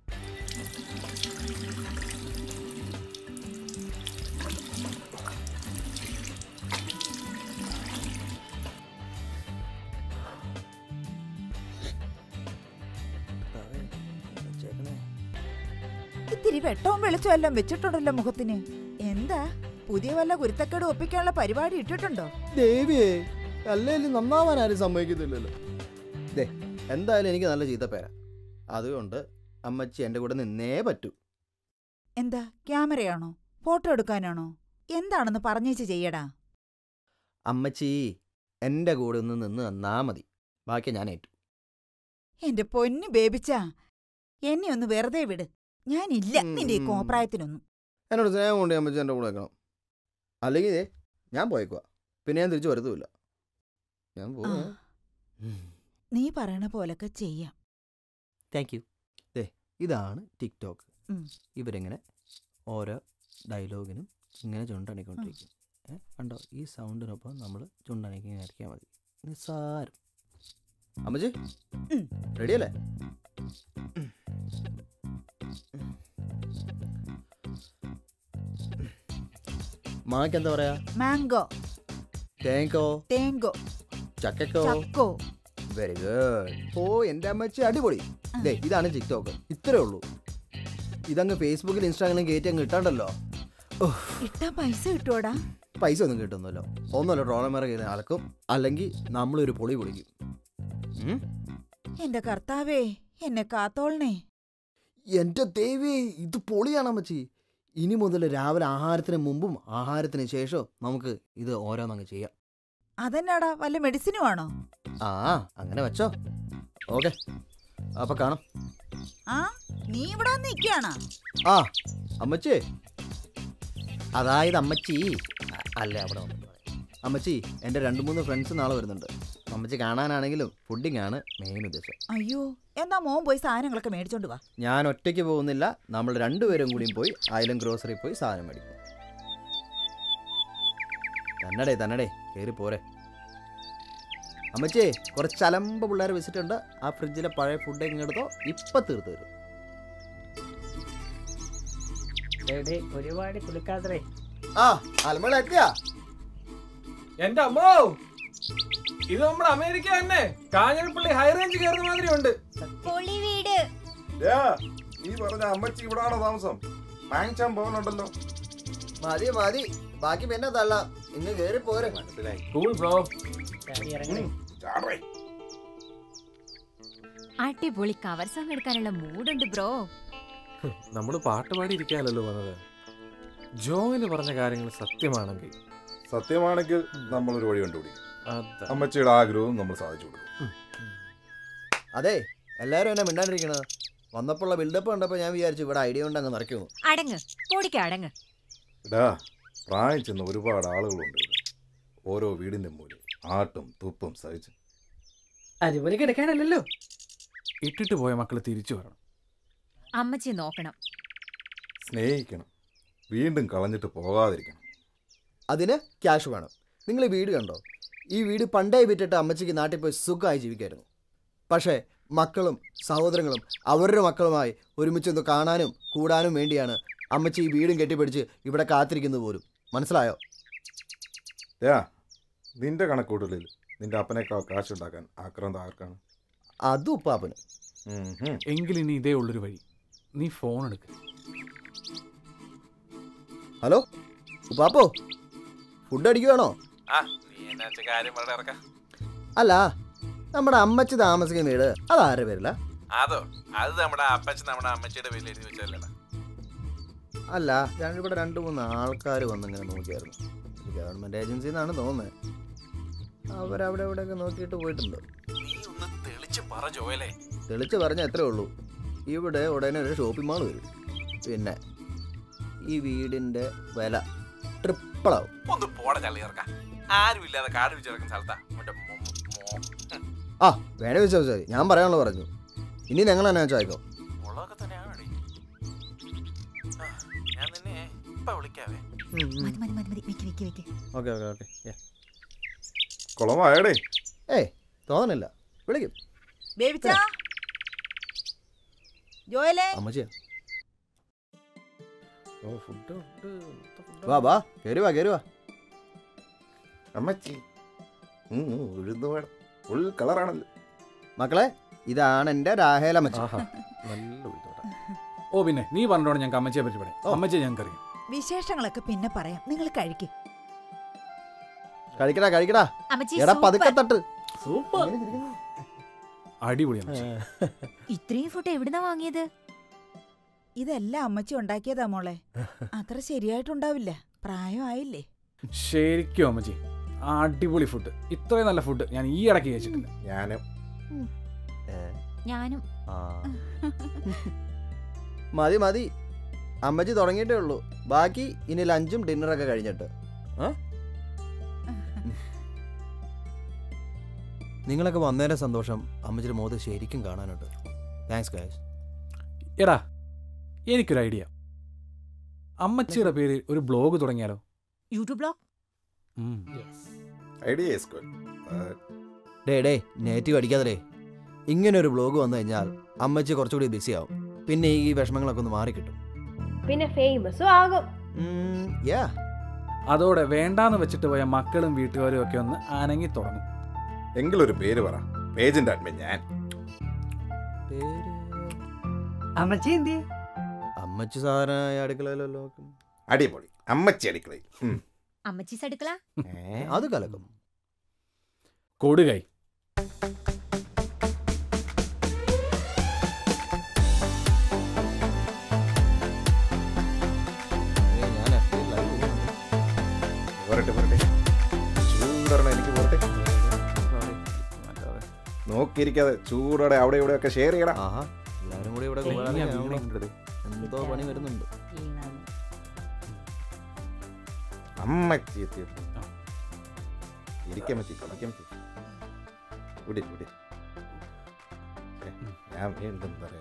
കർത്താവേ, വെച്ചേക്കണേ. ഇത്തിരി വെട്ടവും വെളിച്ചവും എല്ലാം വെച്ചിട്ടുണ്ടല്ലോ മുഖത്തിന് എന്താ പുതിയ വല്ല കുരുത്തക്കേട് ഒപ്പിക്കാനുള്ള പരിപാടി ഇട്ടിട്ടുണ്ടോ ദേവിയേ അല്ലേലും നന്നാവാൻ ആരും സമ്മതിക്കുന്നില്ലല്ലോ ദേ എന്തായാലും എനിക്ക് നല്ല ചീത്തപ്പേരാ അതുകൊണ്ട് അമ്മച്ചി എൻ്റെ കൂടെ നിന്നേ പറ്റൂ എന്താ ക്യാമറയാണോ ഫോട്ടോ എടുക്കാനാണോ എന്താണെന്ന് പറഞ്ഞേച്ച് ചെയ്യടാ അമ്മച്ചി എൻ്റെ കൂടെ ഒന്ന് നിന്ന് തന്നാ മതി ബാക്കി ഞാൻ ഏറ്റു എന്റെ പൊന്നു ബേബിച്ചാ എന്നെ ഒന്ന് വെറുതെ വിട് ഞാനില്ല ഉം, നിന്റെ ഈ ഉം. കോപ്രായത്തിനൊന്നും എന്നോട് സ്നേഹം കൊണ്ട് അമ്മച്ചി എൻ്റെ കൂടെ വെക്കണം അല്ലെങ്കിൽ ദേ, ഞാൻ പോയേക്കുക പിന്നെ ഞാൻ തിരിച്ചു വരത്തുമില്ല ഞാൻ ആ, പോവാ നീ പറയണ പോലൊക്കെ ചെയ്യാം താങ്ക് യു ദേ ഇതാണ് ടിക്ടോക്ക് ഉം. ഇവരിങ്ങനെ ഓരോ ഡയലോഗിനും ഇങ്ങനെ ചുണ്ടണിക്കൊണ്ടിരിക്കും ഏ കണ്ടോ ഈ സൗണ്ടിനൊപ്പം നമ്മൾ ചുണ്ടണിക്ക് ഇറക്കിയാൽ മതി നിസ്സാരം അമ്മച്ചി ഉം. റെഡിയല്ലേ മാക്ക് എന്താ പറയാ മാംഗോ തേങ്ങോ തേങ്കോ ചക്കക്കോ ചക്കോ വെരി ഗുഡ് ഓ എൻ്റെ അമ്മച്ചി അടിപൊളി ദേ ഇതാണ് ടിക്ടോക്ക് ഇത്രേ ഉള്ളൂ ഇതങ്ങ് ഫേസ്ബുക്കിൽ ഇൻസ്റ്റാഗ്രാമിലും കയറ്റി അങ്ങ് ഇട്ടാണ്ടല്ലോ ഇട്ടാ പൈസ കിട്ടുവോടാ പൈസ ഒന്നും കിട്ടുന്നല്ലോ ഒന്നുമല്ല ട്രോളന്മാരെ കയ്യിൽ നിന്ന് അലക്കും അല്ലെങ്കിൽ നമ്മളൊരു പൊളി പൊളിക്കും ഉം? എന്റെ കർത്താവേ എന്നെ കാത്തോളണേ എൻ്റെ ദേവി ഇത് പൊളിയാണ് അമ്മച്ചി ഇനി മുതൽ രാവിലെ ആഹാരത്തിന് മുമ്പും ആഹാരത്തിന് ശേഷവും നമുക്ക് ഇത് ഓരോന്നങ്ങ് ചെയ്യാം അതെന്നാടാ വല്ല മെഡിസിനും ആണോ ആ അങ്ങനെ വെച്ചോ ഓക്കെ അപ്പൊ കാണാം ആ നീ ഇവിടെ നിൽക്കുകയാണോ ആ അമ്മച്ചി അതായത് അമ്മച്ചി അ- അല്ല അവിടെ വന്നിട്ട് പറയാം. അമ്മച്ചി എൻ്റെ രണ്ട് മൂന്ന് ഫ്രണ്ട്സ് നാളെ വരുന്നുണ്ട് അമ്മച്ചി കാണാനാണെങ്കിലും ഫുഡിംഗ് ആണ് മെയിൻ ഉദ്ദേശം അയ്യോ എന്നാ മോൻ പോയി സാധനങ്ങളൊക്കെ മേടിച്ചോണ്ട് വാ ഞാൻ ഒറ്റയ്ക്ക് പോകുന്നില്ല നമ്മൾ രണ്ടുപേരും കൂടിയും പോയി ഐലം ഗ്രോസറി പോയി സാധനം മേടിക്കും തന്നടേ തന്നടേ കയറി പോരെ അമ്മച്ചേ കുറച്ച് അലമ്പ പിള്ളേർ വെച്ചിട്ടുണ്ട് ആ ഫ്രിഡ്ജിലെ പഴയ ഫുഡ് ഇങ്ങെടുത്തോ ഇപ്പം തീർത്ത് തരും ഒരുപാട് കുളിക്കാതെ ആ അലമ്പള എത്തിയാ എന്റെ അമ്മോ ഇത് നമ്മുടെ അമേരിക്ക തന്നെ കാഞ്ഞിരപ്പള്ളി ഹൈ റേഞ്ച് കയറുന്ന മാതിരി ഉണ്ട് പൊളി വീട് നീ പറഞ്ഞ അമ്മച്ചി ഇവിടാണോ താമസം വാങ്ങിച്ചാൻ പോകുന്നുണ്ടല്ലോ മതി മതി ബാക്കി പിന്നെ തള്ളാം ഇന്ന് കയറി പോരെ മനസ്സിലായി കൂൾ ബ്രോ ചാടേ അടിപൊളി കവർ സോങ് എടുക്കാനുള്ള മൂടുണ്ട് ബ്രോ നമ്മൾ പാട്ട് പാടി ഇരിക്കാനല്ലോ വന്നത് ജോയിന് പറഞ്ഞ കാര്യങ്ങൾ സത്യമാണെങ്കിൽ സത്യമാണെങ്കിൽ നമ്മളൊരു വഴി കണ്ടുപിടിക്കും അതാ. അമ്മച്ചിയുടെ ആഗ്രഹവും നമ്മൾ സാധിച്ചു കൊടുക്കും അതെ എല്ലാരും എന്നെ മിണ്ടാണ്ടിരിക്കണത് വന്നപ്പോഴുള്ള ബിൽഡപ്പ് കണ്ടപ്പോൾ ഞാൻ വിചാരിച്ചു ഇവിടെ ഐഡിയ കൊണ്ട് അങ്ങ് നിറയ്ക്കുമോ അടങ്ങ് പൊടിക്ക് അടങ്ങ് ഇടാ പ്രായം ചെന്ന ഒരുപാട് ആളുകളുണ്ട് ഇവിടെ ഓരോ വീടിന്റെ മൂലം ആട്ടും തുപ്പും സഹിച്ച് അതുപോലെ കിടക്കാനല്ലല്ലോ ഇട്ടിട്ട് പോയ മക്കള് തിരിച്ചു വരണം അമ്മച്ചി നോക്കണം സ്നേഹിക്കണം വീണ്ടും കളഞ്ഞിട്ട് പോകാതിരിക്കണം അതിന് ക്യാഷ് വേണം നിങ്ങൾ ഈ വീട് കണ്ടോ ഈ വീട് പണ്ടേ വിറ്റിട്ട് അമ്മച്ചിക്ക് നാട്ടിൽ പോയി സുഖമായി ജീവിക്കായിരുന്നു പക്ഷേ മക്കളും സഹോദരങ്ങളും അവരുടെ മക്കളുമായി ഒരുമിച്ചൊന്ന് കാണാനും കൂടാനും വേണ്ടിയാണ് അമ്മച്ചി ഈ വീടും കെട്ടിപ്പിടിച്ച് ഇവിടെ കാത്തിരിക്കുന്നത് പോലും മനസ്സിലായോ യാ നിന്റെ കണക്കൂട്ടലിൽ നിന്റെ അപ്പനേക്കാൾ കാശുണ്ടാക്കാൻ ആക്രാന്ത ആർക്കാണ് അതും ഉപ്പാപ്പന് ഉം ഹും. എങ്കിൽ ഇനി ഇതേ ഉള്ളൊരു വഴി നീ ഫോൺ എടുക്ക് ഹലോ ഉപ്പാപ്പോ ഫുഡ് അടിക്കുവാണോ ആ നീ എന്നാ കാര്യം പറഞ്ഞ ഇറക്കാം അല്ല നമ്മുടെ അമ്മച്ചി താമസിക്കുന്ന വീട് അതാരുടെ പേരില്ല അതോ അത് നമ്മുടെ അപ്പച്ചൻ നമ്മുടെ അമ്മച്ചിയുടെ പേരിൽ എഴുതി വെച്ചതല്ലേടാ അല്ല ഞാൻ ഇവിടെ രണ്ട് മൂന്ന് ആൾക്കാർ വന്നിങ്ങനെ നോക്കിയായിരുന്നു ഗവൺമെൻറ് ഏജൻസിയിൽ നിന്നാണ് തോന്നുന്നത് അവരവിടെ ഇവിടെയൊക്കെ നോക്കിയിട്ട് പോയിട്ടുണ്ട് നീ ഒന്ന് തെളിച്ച് പറ ജോയലേ തെളിച്ച് പറഞ്ഞ എത്രേ ഉള്ളൂ ഇവിടെ ഉടനെ ഒരു ഷോപ്പിംഗ് മാൾ വരും പിന്നെ ഈ വീടിൻ്റെ വില ട്രിപ്പിളാവും ഒന്ന് പോടെ ചള്ളി ഇറക്കാം ആരും ഇല്ലാതെ കാട് വെച്ചിറക്കുന്ന സ്ഥലത്താ മറ്റേ മോ- മോ- ആ വേണേ വിശ്വസിച്ചാൽ മതി ഞാൻ പറയാനുള്ള പറഞ്ഞു ഇനി ഞങ്ങൾ തന്നെ ചോദിക്കോ ഉള്ളതൊക്കെ തന്നെയാണ് ഞാൻ നിന്നെ ഇപ്പൊ വിളിക്കാവേ മതി മതി മതി മതി വെക്ക് വെക്ക് വെക്ക് ഓക്കെ ഓക്കെ ഓക്കെ കുളമായടേ ഏയ് തോന്നണില്ല വിളിക്കും ബേബിച്ചാ ജോയലേ അമ്മച്ചിയാ ഓ ഫുഡ് വാ വാ കയറി വാ കയറി വാ അമ്മച്ചി ഉം, ഉം, ഉഴുന്ന് വേണം ഫുൾ കളറാണല്ലോ മക്കളെ ഇതാണ് എൻ്റെ രാഹേലമ്മച്ചി നല്ല ഉഴുന്നോട ഓ പിന്നെ നീ പറഞ്ഞോണ്ട് ഞങ്ങൾക്ക് അമ്മച്ചിയെ പറ്റി പറയാം ഓ. അമ്മച്ചിയെ ഞങ്ങൾക്കറിയാം വിശേഷങ്ങളൊക്കെ പിന്നെ പറയാം നിങ്ങൾ കഴിക്ക് കഴിക്കടാ കഴിക്കടാ അമ്മച്ചി എടാ സൂപ്പർ. പതുക്കെ തട്ട് സൂപ്പർ അടിപൊളി അമ്മച്ചി ഇത്രയും ഫുഡ് എവിടുന്നാ വാങ്ങിയത് ഇതെല്ലാം അമ്മച്ചി ഉണ്ടാക്കിയതാ മോളെ അത്ര ശരിയായിട്ടുണ്ടാവില്ല പ്രായമായില്ലേ ശരിക്കും അമ്മച്ചി ആ അടിപൊളി ഫുഡ് ഇത്രയും നല്ല ഫുഡ് ഞാൻ ഈ ഇടയ്ക്ക് കഴിച്ചിട്ടില്ല ഞാനും ഞാനും ആ. മതി മതി അമ്മച്ചി തുടങ്ങിയിട്ടേ ഉള്ളൂ ബാക്കി ഇനി ലഞ്ചും ഡിന്നറൊക്കെ കഴിഞ്ഞിട്ട് ആ? നിങ്ങളൊക്കെ വന്നതിന്റെ സന്തോഷം അമ്മച്ചിയുടെ മുഖത്ത് ശരിക്കും കാണാനുണ്ട് താങ്ക്സ് ഗൈസ് എടാ എനിക്കൊരു ഐഡിയ അമ്മച്ചിയുടെ പേര് ഒരു ബ്ലോഗ് തുടങ്ങിയാലോ യൂട്യൂബ് ബ്ലോഗ് ഉം. ഐഡിയ ഈസ് ഗുഡ് ഡേ ഡേ നേറ്റീവ് അടിക്കാതെ ഇങ്ങനെ ഒരു ബ്ലോഗ് വന്നു കഴിഞ്ഞാൽ അമ്മച്ചി കുറച്ചുകൂടി ബിസി ആവും പിന്നെ ഈ വിഷമങ്ങളൊക്കെ ഒന്ന് മാറിക്കിട്ടും പിന്നെ ഫേമസും ആകും യാ അതോടെ വേണ്ടാന്ന് വെച്ചിട്ട് പോയ മക്കളും വീട്ടുകാരും ഒക്കെ ഒന്ന് അനങ്ങി തുടങ്ങും എങ്കിലൊരു പേര് പറ പേജിന്റെ അഡ്മിൻ ഞാൻ അമ്മച്ചി എന്തി അമ്മച്ചി സാധാരണ ഈ അടുക്കളയിലല്ലോ അടിപൊളി അമ്മച്ചി അടുക്കളയിൽ ഉം. അമ്മച്ചീസ് അടുക്കള ഏ? അത് കലക്കും കൊടുകൈ ഏയ്, ഞാൻ FB ൽ live പോകുന്നുണ്ട്. പോരട്ടെ പോരട്ടെ ചൂടറണം എനിക്ക് പോരട്ടെ നോക്കിയിരിക്കാതെ ചൂടോടെ അവിടെ ഇവിടെ ഒക്കെ ഷെയർ ചെയ്യണം ആഹാ എല്ലാവരും കൂടി ഇവിടെ ക്ലീനാ കൂടാതെ വീടുണ്ടത്. എന്തോ പണി വരുന്നുണ്ട് അമ്മച്ചി എത്തിയപ്പോൾ ഇരിക്കാൻ പറ്റി ഇരിക്കാൻ പറ്റി വിടി വിടി ഛെ, ഞാൻ വീണ്ടും പറയാം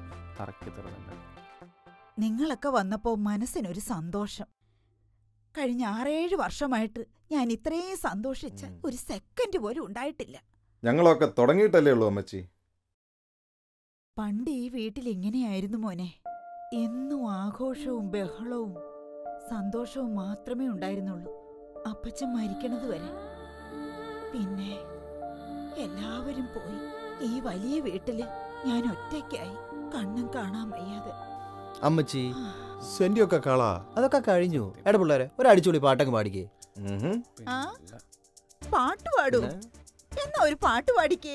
നിങ്ങളൊക്കെ വന്നപ്പോ മനസ്സിനൊരു സന്തോഷം കഴിഞ്ഞ ആറേഴ് വർഷമായിട്ട് ഞാൻ ഇത്രയും സന്തോഷിച്ച ഒരു സെക്കൻഡ് പോലും ഉണ്ടായിട്ടില്ല ഞങ്ങളൊക്കെ തുടങ്ങിയിട്ടല്ലേ ഉള്ളൂ അമ്മച്ചി പണ്ട് ഈ വീട്ടിൽ ഇങ്ങനെയായിരുന്നു മോനെ എന്നും ആഘോഷവും ബഹളവും സന്തോഷവും മാത്രമേ ഉണ്ടായിരുന്നുള്ളൂ അപ്പച്ചൻ മരിക്കണത് വരെ പിന്നെ എല്ലാവരും പോയി ഈ വലിയ വീട്ടില് ഞാൻ ഒറ്റയ്ക്കായി കണ്ണും കാണാൻ വയ്യാതെ അമ്മച്ചി സെന്റിയൊക്കെ കളാ അതൊക്കെ കഴിഞ്ഞു എടാ പിള്ളേരെ ഒരു അടിച്ചുപൊളി പാട്ടങ്ങ് പാടിക്കേ ആ പാട്ട് പാടൂ എന്നാ ഒരു പാട്ട് പാടിക്കേ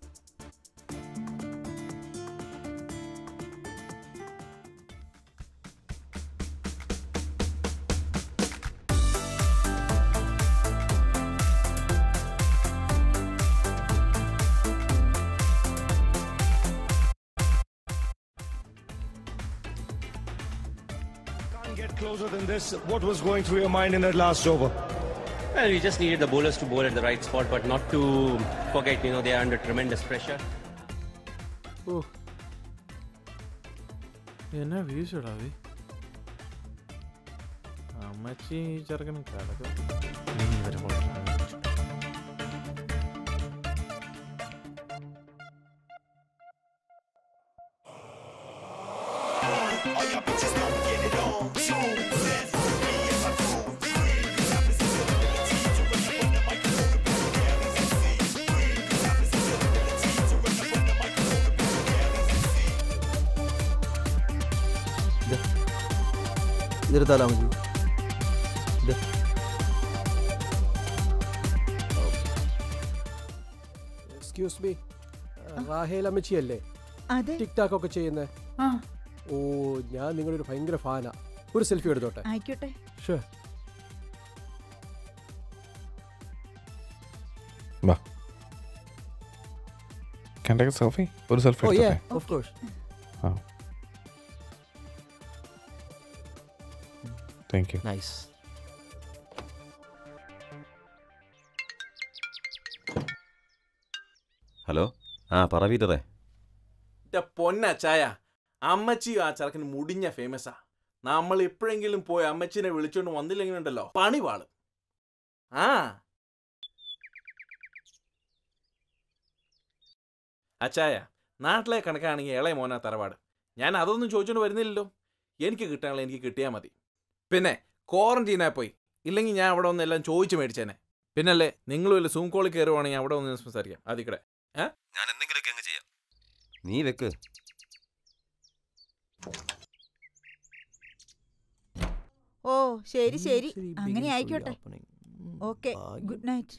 Can't get closer than this. What was going through your mind in that last over? Well, we just needed the bowlers to bowl at the right spot, but not to forget, you know, they are under tremendous pressure. എന്നാ വീശടാവേ അമ്മച്ചി ഈ ചെറുക്കനും കിടക്കും നീ ഇവരെ വളർത്താൻ വെച്ചു. ഇതെടുത്താലോ അമ്മച്ചി ഇത് എക്സ്ക്യൂസ് മീ റാഹേൽ അമ്മച്ചിയല്ലേ അതെ ടിക് ടാക്ക് ഒക്കെ ചെയ്യുന്നേ ആ ഓ ഞാൻ നിങ്ങളുടെ ഒരു ഭയങ്കര ഫാനാ ഒരു സെൽഫി എടുത്തോട്ടെ ആയിക്കോട്ടെ sure Can I take a selfie? ഒരു selfie oh yeah of course thank you nice hello ആ പറ പീറ്ററേ എന്റെ പൊന്നച്ചായ അമ്മച്ചിയും ആ ചെറുക്കന് മുടിഞ്ഞ ഫേമസാ നമ്മൾ എപ്പോഴെങ്കിലും പോയി അമ്മച്ചിനെ വിളിച്ചോണ്ട് വന്നില്ലെങ്കിൽ ഉണ്ടല്ലോ പണി പാളും ആ അച്ചായ നാട്ടിലെ കണക്കാണെങ്കിൽ ഇളയ മോനാ തറവാട് ഞാൻ അതൊന്നും ചോദിച്ചോണ്ട് വരുന്നില്ലല്ലോ എനിക്ക് കിട്ടാനുള്ള എനിക്ക് കിട്ടിയാൽ മതി പിന്നെ ക്വാറന്റീനായി പോയി ഇല്ലെങ്കിൽ ഞാൻ അവിടെ ഒന്ന് എല്ലാം ചോദിച്ചു മേടിച്ചേനെ പിന്നല്ലേ നിങ്ങൾ വല്ല സൂം കോളിൽ കയറുവാണെങ്കിൽ അവിടെ ഒന്ന് സംസാരിക്കാം അതിക്കടെ ഏ ഞാൻ എന്തെങ്കിലുമൊക്കെ അങ്ങ് ചെയ്യാം നീ വെക്ക് ഓ ശരി ശരി അങ്ങനെ ആയിക്കോട്ടെ ഓക്കെ ഗുഡ് നൈറ്റ്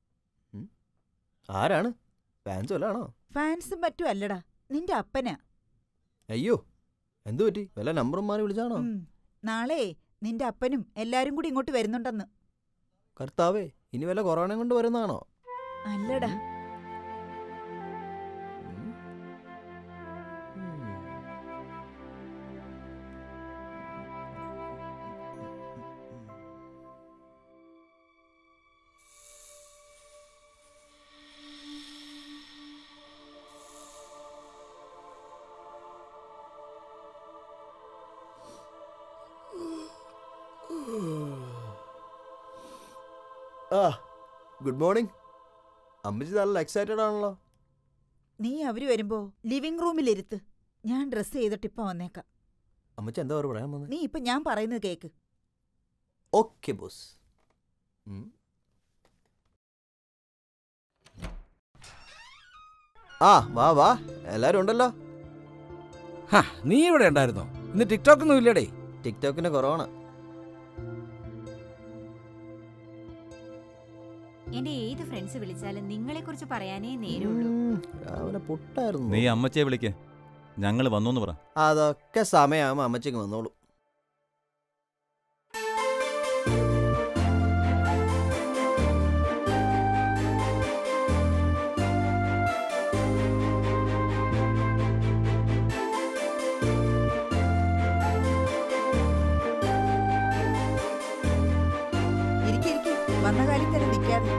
ആരാണ് ഫാൻസ് വല്ലാണോ ഫാൻസും മറ്റും അല്ലടാ നിന്റെ അപ്പനാ അയ്യോ എന്തു പറ്റി വല്ല നമ്പറും മാറി വിളിച്ചാണോ ഉം. നാളെ നിന്റെ അപ്പനും എല്ലാരും കൂടി ഇങ്ങോട്ട് വരുന്നുണ്ടെന്ന് കർത്താവേ ഇനി വല്ല കൊറോണ കൊണ്ട് വരുന്നതാണോ അല്ലടാ ആ ഗുഡ് മോർണിംഗ് അമ്മച്ചി നല്ല എക്സൈറ്റഡ് ആണല്ലോ നീ അവര് വരുമ്പോ ലിവിംഗ് റൂമിലിരുത്ത് ഞാൻ ഡ്രസ് ചെയ്തിട്ട് ഇപ്പൊ വന്നേക്കാം അമ്മച്ചി എന്താ അവർ പറയാൻ വന്നത് നീ ഇപ്പൊ ഞാൻ പറയുന്നത് കേക്ക് ഓക്കെ ബോസ് ആ വാ വാ എല്ലാരും ഉണ്ടല്ലോ ഹാ നീ ഇവിടെ ഉണ്ടായിരുന്നോ ഇന്ന് ടിക്ടോക്ക് ഒന്നും ഇല്ലടേ ടിക്ടോക്കിന് കൊറോണ എന്റെ ഏത് ഫ്രണ്ട്സ് വിളിച്ചാലും നിങ്ങളെ കുറിച്ച് പറയാനേ നേരമുള്ളൂ രാവിലെ പുട്ടായിരുന്നു നീ അമ്മച്ചിയെ വിളിക്ക് ഞങ്ങൾ വന്നു പറ അതൊക്കെ സമയമാകുമ്പോൾ അമ്മച്ചിക്ക് വന്നോളൂ ഇരിക്കി ഇരിക്കി വന്ന കാര്യം തന്നെ നിൽക്കാതെ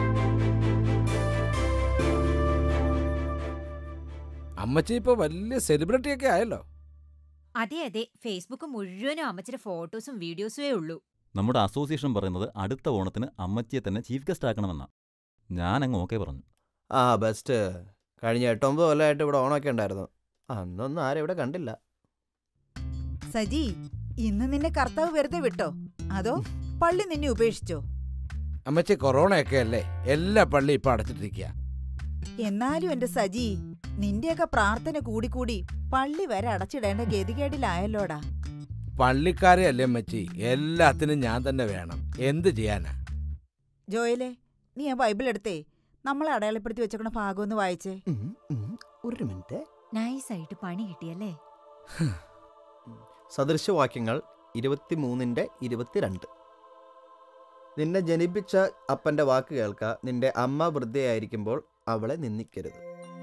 അമ്മച്ചി ഇപ്പൊ വലിയ സെലിബ്രിറ്റി ഒക്കെ ആയല്ലോ അതെ അതെ ഫേസ്ബുക്ക് മുഴുവനും അമ്മച്ചിയുടെ ഫോട്ടോസും വീഡിയോസുമേ ഉള്ളൂ നമ്മുടെ അസോസിയേഷൻ പറയുന്നത് അടുത്ത ഓണത്തിന് അമ്മച്ചിയെ തന്നെ ചീഫ് ഗസ്റ്റ് ആക്കണമെന്നാ ഞാൻ അങ്ങ് ഓക്കെ പറഞ്ഞു ആ ബെസ്റ്റ് കഴിഞ്ഞ എട്ടൊമ്പത് കൊല്ലമായിട്ട് ഇവിടെ ഓണമൊക്കെ ഉണ്ടായിരുന്നു അന്നൊന്നും ആരും ഇവിടെ കണ്ടില്ല സജി ഇന്ന് നിന്നെ കർത്താവ് വെറുതെ വിട്ടോ അതോ പള്ളി നിന്നെ ഉപേക്ഷിച്ചോ അമ്മച്ചി കൊറോണയൊക്കെ അല്ലേ എല്ലാ പള്ളി ഇപ്പൊ അടച്ചിട്ടിരിക്കുക എന്നാലും എന്റെ സജി നിന്റെയൊക്കെ പ്രാർത്ഥന കൂടിക്കൂടി പള്ളി വരെ അടച്ചിടേണ്ട ഗതികേടിലായല്ലോടാ പള്ളിക്കാരെ അല്ലേ അമ്മച്ചി എല്ലാത്തിനും ഞാൻ തന്നെ വേണം എന്ത് ചെയ്യാനാ ജോയലെ നീ ആ ബൈബിൾ എടുത്തേ നമ്മളെ അടയാളപ്പെടുത്തി വെച്ചേക്കണ ഭാഗം ഒന്ന് വായിച്ചേ ഒരു മിനിറ്റ് നൈസായിട്ട് പണി കിട്ടിയല്ലേ സദൃശവാക്യങ്ങൾ ഇരുപത്തിമൂന്നിൻ്റെ ഇരുപത്തിരണ്ട് നിന്നെ ജനിപ്പിച്ച അപ്പൻ്റെ വാക്ക് കേൾക്ക നിന്റെ അമ്മ വൃദ്ധയായിരിക്കുമ്പോൾ അവളെ നിന്ദിക്കരുത്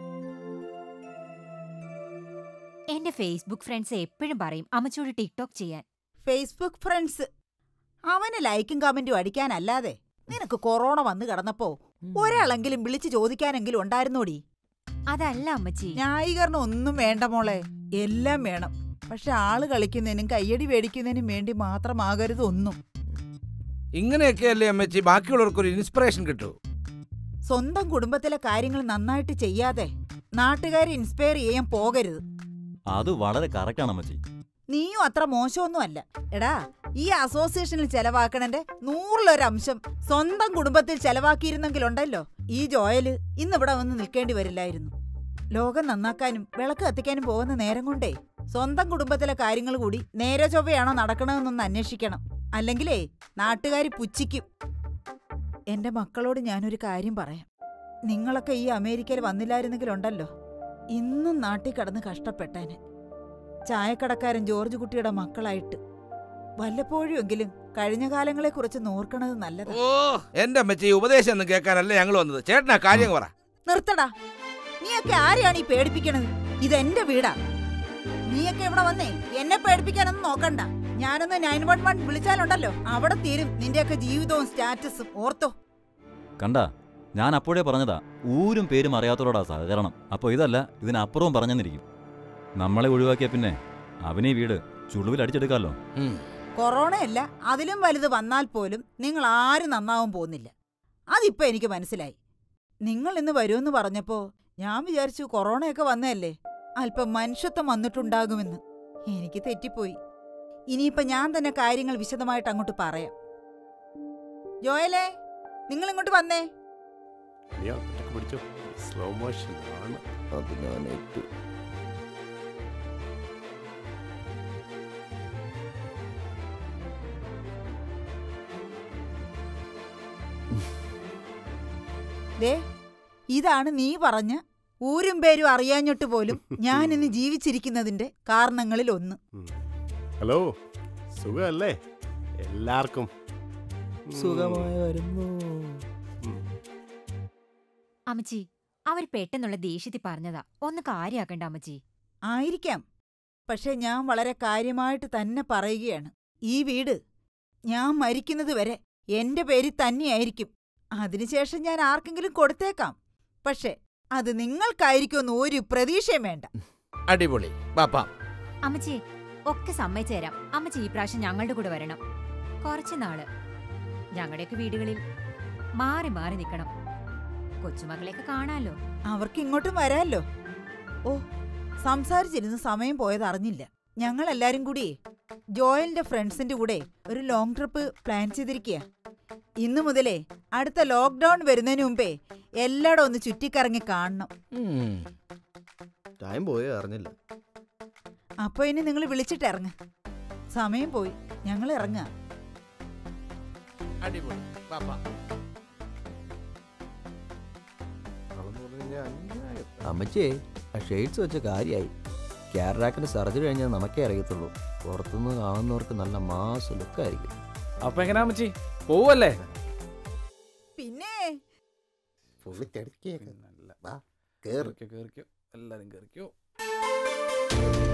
എന്റെ ഫേസ്ബുക്ക് ഫ്രണ്ട്സ് എപ്പോഴും പറയും അമ്മച്ചോട് ടിക്ടോക്ക് ചെയ്യാൻ ഫേസ്ബുക്ക് ഫ്രണ്ട്സ് അവന് ലൈക്കും കമന്റും അടിക്കാനല്ലാതെ നിനക്ക് കൊറോണ വന്നു കിടന്നപ്പോ ഒരാളെങ്കിലും വിളിച്ചു ചോദിക്കാനെങ്കിലും ഉണ്ടായിരുന്നോടി അതല്ല അമ്മച്ചി ന്യായീകരണം ഒന്നും വേണ്ട മോളെ എല്ലാം വേണം പക്ഷെ ആള് കളിക്കുന്നതിനും കയ്യടി മേടിക്കുന്നതിനും വേണ്ടി മാത്രമാകരുത് ഒന്നും ഇങ്ങനെയൊക്കെയല്ലേ അമ്മച്ചി ബാക്കിയുള്ളവർക്കൊരു ഇൻസ്പിറേഷൻ കിട്ടൂ സ്വന്തം കുടുംബത്തിലെ കാര്യങ്ങൾ നന്നായിട്ട് ചെയ്യാതെ നാട്ടുകാരെ ഇൻസ്പയർ ചെയ്യാൻ പോകരുത് അത് വളരെ കറക്റ്റാണ് അമ്മച്ചി നീയും അത്ര മോശമൊന്നും അല്ല എടാ ഈ അസോസിയേഷനിൽ ചെലവാക്കണന്റെ നൂറിലൊരംശം സ്വന്തം കുടുംബത്തിൽ ചെലവാക്കിയിരുന്നെങ്കിലുണ്ടല്ലോ ഈ ജോയല് ഇന്നിവിടെ വന്ന് നിൽക്കേണ്ടി വരില്ലായിരുന്നു ലോകം നന്നാക്കാനും വിളക്ക് കത്തിക്കാനും പോകുന്ന നേരം കൊണ്ടേ സ്വന്തം കുടുംബത്തിലെ കാര്യങ്ങൾ കൂടി നേരെ ചൊവ്വയാണോ നടക്കണമെന്നൊന്ന് അന്വേഷിക്കണം അല്ലെങ്കിലേ നാട്ടുകാർ പുച്ഛിക്കും എന്റെ മക്കളോട് ഞാനൊരു കാര്യം പറയാം നിങ്ങളൊക്കെ ഈ അമേരിക്കയിൽ വന്നില്ലായിരുന്നെങ്കിലുണ്ടല്ലോ ഇന്നും നാട്ടിൽ കിടന്ന് കഷ്ടപ്പെട്ടേനെ ചായക്കടക്കാരൻ ജോർജ് കുട്ടിയുടെ മക്കളായിട്ട് വല്ലപ്പോഴുമെങ്കിലും കഴിഞ്ഞ കാലങ്ങളെക്കുറിച്ച് നോർക്കണത് നല്ലതാ ഓ എന്റെ അമ്മച്ചി ഉപദേശം ഒന്നും കേൾക്കാനല്ല ഞങ്ങൾ വന്നത് ചേട്ടനാ കാര്യം പറ നിർത്തടാ നീയൊക്കെ ആരെയാണ് ഈ പേടിപ്പിക്കണത് ഇതെന്റെ വീടാ നീയൊക്കെ ഇവിടെ വന്നേ എന്നെ പേടിപ്പിക്കാനൊന്നും നോക്കണ്ട ഞാനൊന്ന് നയൻ വൺ വൺ വിളിച്ചാലുണ്ടല്ലോ അവിടെ തീരും നിന്റെയൊക്കെ ജീവിതവും സ്റ്റാറ്റസും ഓർത്തോ കണ്ട ഞാൻ അപ്പോഴേ പറഞ്ഞതാ ഊരും പേരും അറിയാത്തവരോടാ സഹകരണം അപ്പോൾ ഇതല്ല ഇതിനപ്പുറവും പറഞ്ഞെന്നിരിക്കും നമ്മളെ ഒഴിവാക്കിയ പിന്നെ അവനീ വീട് ചുളുവിൽ അടിച്ചെടുക്കാമല്ലോ കൊറോണയല്ല അതിലും വലുത് വന്നാൽ പോലും നിങ്ങൾ ആരും നന്നാവാൻ പോകുന്നില്ല അതിപ്പോ എനിക്ക് മനസ്സിലായി നിങ്ങൾ ഇന്ന് വരുമെന്ന് പറഞ്ഞപ്പോ ഞാൻ വിചാരിച്ചു കൊറോണയൊക്കെ വന്നതല്ലേ അല്പം മനുഷ്യത്വം വന്നിട്ടുണ്ടാകുമെന്ന് എനിക്ക് തെറ്റിപ്പോയി ഇനിയിപ്പൊ ഞാൻ തന്നെ കാര്യങ്ങൾ വിശദമായിട്ട് അങ്ങോട്ട് പറയാം ജോയലേ നിങ്ങൾ ഇങ്ങോട്ട് വന്നേ നീ ആ ഒറ്റയ്ക്ക് പിടിച്ചോ സ്ലോ മോഷൻ ആണ് അത് ഞാൻ ഏറ്റു ദേ ഇതാണ് നീ പറഞ്ഞ ഊരും പേരും അറിയാഞ്ഞിട്ട് പോലും ഞാൻ ഇന്ന് ജീവിച്ചിരിക്കുന്നതിന്റെ കാരണങ്ങളിൽ ഒന്ന് ഹലോ സുഖമല്ലേ എല്ലാവർക്കും സുഖമായി വരുന്നു അമ്മച്ചി അവർ പെട്ടെന്നുള്ള ദേഷ്യത്തിൽ പറഞ്ഞതാ ഒന്ന് കാര്യാക്കണ്ട അമ്മച്ചി ആയിരിക്കാം പക്ഷെ ഞാൻ വളരെ കാര്യമായിട്ട് തന്നെ പറയുകയാണ് ഈ വീട് ഞാൻ മരിക്കുന്നത് വരെ എന്റെ പേരിൽ തന്നെയായിരിക്കും അതിനുശേഷം ഞാൻ ആർക്കെങ്കിലും കൊടുത്തേക്കാം പക്ഷെ അത് നിങ്ങൾക്കായിരിക്കുമെന്ന് ഒരു പ്രതീക്ഷയും വേണ്ട അടിപൊളി പാപ്പാ അമ്മച്ചി ഒക്കെ സമ്മതിച്ചു തരാം അമ്മച്ചി ഈ പ്രാവശ്യം ഞങ്ങളുടെ കൂടെ വരണം കുറച്ചു നാള് ഞങ്ങളുടെയൊക്കെ വീടുകളിൽ മാറി മാറി നിൽക്കണം കൊച്ചുമക്കളെയൊക്കെ കാണാലോ അവർക്ക് ഇങ്ങോട്ടും വരാല്ലോ ഓ സംസാരിച്ചിരുന്ന് സമയം പോയത് അറിഞ്ഞില്ല ഞങ്ങൾ എല്ലാരും കൂടി ജോയലിന്റെ ഫ്രണ്ട്സിന്റെ കൂടെ ഒരു ലോങ് ട്രിപ്പ് പ്ലാൻ ചെയ്തിരിക്കുക ഇന്നു മുതലേ അടുത്ത ലോക്ക്ഡൌൺ വരുന്നതിന് മുമ്പേ എല്ലായിടും ഒന്ന് ചുറ്റിക്കറങ്ങി കാണണം ടൈം പോയേ അറിഞ്ഞില്ല അപ്പൊ ഇനി നിങ്ങൾ വിളിച്ചിട്ട് ഇറങ്ങ സമയം പോയി ഞങ്ങൾ ഇറങ്ങാം അടിപൊളി പാപ്പാ അമ്മച്ചിയെ ആ ഷെയ്ഡ്സ് വെച്ച കാര്യമായി കാരറാക്കിന്റെ സർജറി കഴിഞ്ഞാൽ നമുക്കേ അറിയത്തുള്ളൂ പുറത്തുനിന്ന് കാണുന്നവർക്ക് നല്ല മാസ് ലുക്കായിരിക്കും അപ്പൊ എങ്ങനെയാ അമ്മച്ചി പോവല്ലേ പിന്നെ ഫുള്ള് കേറിക്കോ കേറിക്കോ എല്ലാരും കേറിക്കോ